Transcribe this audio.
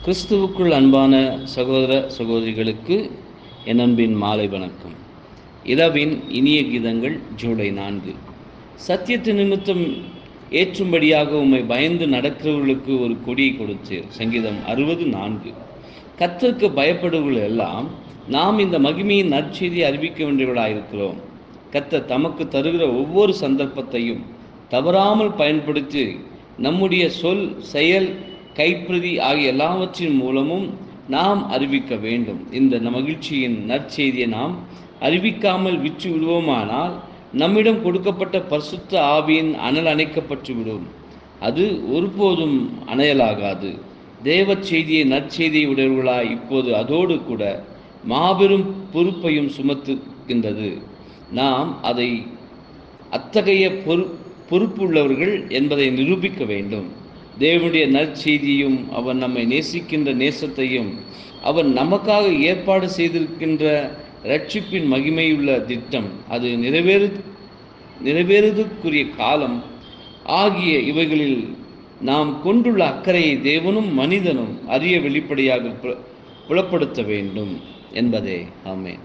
கிறிஸ்துவுக்குள் அன்பான சகோதர சகோதரிகளுக்கு என் அன்பின் மாலை வணக்கம் இரவின் இனிய கீதங்கள் ஜூலை நான்கு சத்தியத்து நிமித்தம் ஏற்றும்படியாக உம்மை பயந்து நடக்கிறவர்களுக்கு ஒரு கொடியை கொடுத்தீர் சங்கீதம் அறுபது நான்கு கத்தருக்கு பயப்படுவர்கள் எல்லாம் நாம் இந்த மகிமையின் நற்செய்தியை அறிவிக்க வேண்டியவர்களாயிருக்கிறோம் கத்தர் தமக்கு தருகிற ஒவ்வொரு சந்தர்ப்பத்தையும் தவறாமல் பயன்படுத்தி நம்முடைய சொல் செயல் கைப்பிரதி ஆகிய எல்லாவற்றின் மூலமும் நாம் அறிவிக்க வேண்டும் இந்த மகிழ்ச்சியின் நற்செய்தியை நாம் அறிவிக்காமல் விற்று விடுவோமானால் நம்மிடம் கொடுக்கப்பட்ட பரிசுத்த ஆவியின் அனல் அணைக்கப்பட்டு விடும் அது ஒருபோதும் அணையலாகாது தேவ செய்தியை நற்செய்தியை உடையவர்களாய் இப்போது அதோடு கூட மாபெரும் பொறுப்பையும் சுமத்துகின்றது நாம் அதை அத்தகைய பொறு பொறுப்புள்ளவர்கள் என்பதை நிரூபிக்க வேண்டும் தேவனுடைய நற்செய்தியும் அவன் நம்மை நேசிக்கின்ற நேசத்தையும் அவன் நமக்காக ஏற்பாடு செய்திருக்கின்ற ரட்சிப்பின் மகிமையுள்ள திட்டம் அது நிறைவேறு நிறைவேறுவதற்குரிய காலம் ஆகிய இவைகளில் நாம் கொண்டுள்ள அக்கறையை தேவனும் மனிதனும் அறிய வெளிப்படையாக புலப்படுத்த வேண்டும் என்பதே ஆமே